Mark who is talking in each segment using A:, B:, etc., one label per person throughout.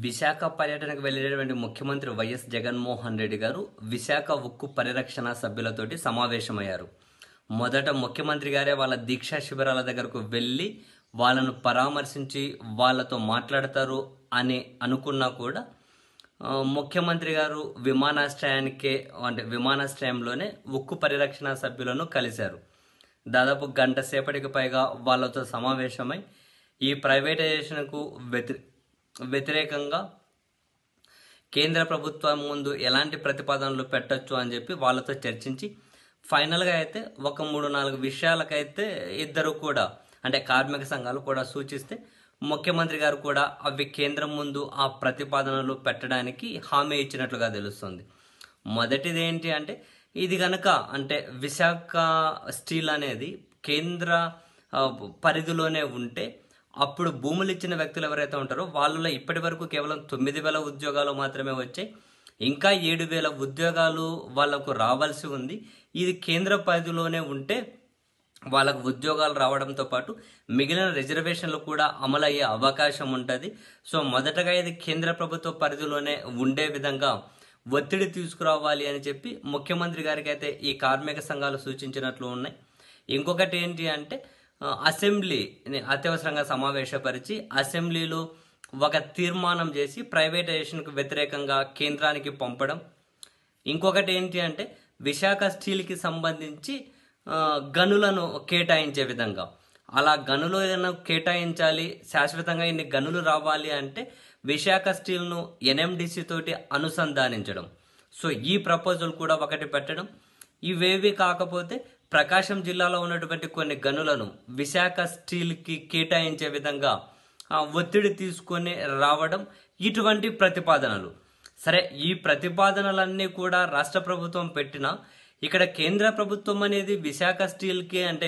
A: విశాఖ పర్యటనకు వెళ్ళినటువంటి ముఖ్యమంత్రి వైఎస్ జగన్మోహన్ రెడ్డి గారు విశాఖ ఉక్కు పరిరక్షణ సభ్యులతోటి సమావేశమయ్యారు మొదట ముఖ్యమంత్రి గారే వాళ్ళ దీక్షా శిబిరాల దగ్గరకు వెళ్ళి వాళ్ళను పరామర్శించి వాళ్ళతో మాట్లాడతారు అని అనుకున్నా కూడా ఆ, ముఖ్యమంత్రి గారు విమానాశ్రయానికే అంటే విమానాశ్రయంలోనే ఉక్కు పరిరక్షణ సభ్యులను కలిశారు దాదాపు గంట సేపటికి పైగా వాళ్ళతో సమావేశమై ఈ ప్రైవేటైజేషన్కు వ్యతి వ్యతిరేకంగా కేంద్ర ప్రభుత్వం ముందు ఎలాంటి ప్రతిపాదనలు పెట్టొచ్చు అని చెప్పి వాళ్ళతో చర్చించి ఫైనల్గా అయితే ఒక మూడు నాలుగు విషయాలకైతే ఇద్దరు కూడా అంటే కార్మిక సంఘాలు కూడా సూచిస్తే ముఖ్యమంత్రి గారు కూడా అవి కేంద్రం ముందు ఆ ప్రతిపాదనలు పెట్టడానికి హామీ ఇచ్చినట్లుగా తెలుస్తుంది మొదటిది ఏంటి అంటే ఇది కనుక అంటే విశాఖ స్టీల్ అనేది కేంద్ర ఆ, పరిధిలోనే ఉంటే అప్పుడు భూములు ఇచ్చిన వ్యక్తులు ఎవరైతే ఉంటారో వాళ్ళలో ఇప్పటి వరకు కేవలం తొమ్మిది వేల ఉద్యోగాలు మాత్రమే వచ్చాయి ఇంకా ఏడు వేల ఉద్యోగాలు వాళ్ళకు రావాల్సి ఉంది ఇది కేంద్ర పరిధిలోనే ఉంటే వాళ్ళకు ఉద్యోగాలు రావడంతో పాటు మిగిలిన రిజర్వేషన్లు కూడా అమలయ్యే అవకాశం ఉంటుంది సో మొదటగా ఇది కేంద్ర ప్రభుత్వ పరిధిలోనే ఉండే విధంగా ఒత్తిడి తీసుకురావాలి అని చెప్పి ముఖ్యమంత్రి గారికి అయితే ఈ కార్మిక సంఘాలు సూచించినట్లు ఉన్నాయి ఇంకొకటి ఏంటి అంటే ఆ, అసెంబ్లీని అత్యవసరంగా సమావేశపరిచి అసెంబ్లీలో ఒక తీర్మానం చేసి ప్రైవేటైజేషన్కు వ్యతిరేకంగా కేంద్రానికి పంపడం ఇంకొకటి ఏంటి అంటే విశాఖ స్టీల్కి సంబంధించి ఆ, గనులను కేటాయించే విధంగా అలా గనులను కేటాయించాలి శాశ్వతంగా ఇన్ని గనులు రావాలి అంటే విశాఖ స్టీల్ను ఎన్ఎండిసి తోటి అనుసంధానించడం సో ఈ ప్రపోజల్ కూడా ఒకటి పెట్టడం ఇవేవి కాకపోతే ప్రకాశం జిల్లాలో ఉన్నటువంటి కొన్ని గనులను విశాఖ స్టీల్కి కేటాయించే విధంగా ఆ, ఒత్తిడి తీసుకొని రావడం ఇటువంటి ప్రతిపాదనలు సరే ఈ ప్రతిపాదనలన్నీ కూడా రాష్ట్ర ప్రభుత్వం పెట్టినా ఇక్కడ కేంద్ర ప్రభుత్వం అనేది విశాఖ స్టీల్కి అంటే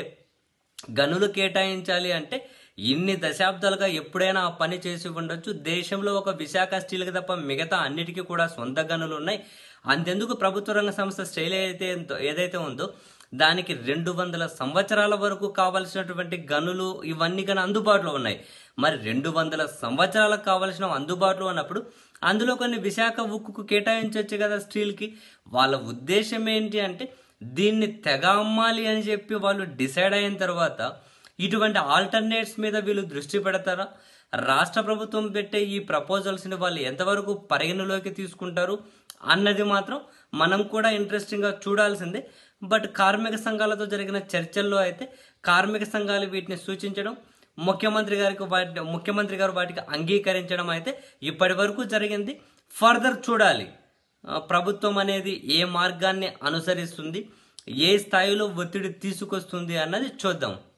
A: గనులు కేటాయించాలి అంటే ఇన్ని దశాబ్దాలుగా ఎప్పుడైనా ఆ పని చేసి ఉండొచ్చు దేశంలో ఒక విశాఖ స్టీల్కి తప్ప మిగతా అన్నిటికీ కూడా సొంత గనులు ఉన్నాయి అంతెందుకు ప్రభుత్వ రంగ సంస్థ స్టైల్ ఏదైతే ఉందో- ఏదైతే ఉందో దానికి రెండు వందల సంవత్సరాల వరకు కావలసినటువంటి గనులు ఇవన్నీ కానీ అందుబాటులో ఉన్నాయి మరి రెండు వందల సంవత్సరాలకు కావలసిన అందుబాటులో ఉన్నప్పుడు అందులో కొన్ని విశాఖ ఉక్కుకు కేటాయించవచ్చు కదా స్టీల్కి వాళ్ళ ఉద్దేశం ఏంటి అంటే దీన్ని తెగ అమ్మాలి అని చెప్పి వాళ్ళు డిసైడ్ అయిన తర్వాత ఇటువంటి ఆల్టర్నేట్స్ మీద వీళ్ళు దృష్టి పెడతారా రాష్ట్ర ప్రభుత్వం పెట్టే ఈ ప్రపోజల్స్ని వాళ్ళు ఎంతవరకు పరిగణలోకి తీసుకుంటారు అన్నది మాత్రం మనం కూడా ఇంట్రెస్టింగ్గా చూడాల్సిందే బట్ కార్మిక సంఘాలతో జరిగిన చర్చల్లో అయితే కార్మిక సంఘాలు వీటిని సూచించడం ముఖ్యమంత్రి గారికి వాటి ముఖ్యమంత్రి గారు వాటికి అంగీకరించడం అయితే ఇప్పటి వరకు జరిగింది ఫర్దర్ చూడాలి ఆ, ప్రభుత్వం అనేది ఏ మార్గాన్ని అనుసరిస్తుంది ఏ స్థాయిలో ఒత్తిడి తీసుకొస్తుంది అన్నది చూద్దాం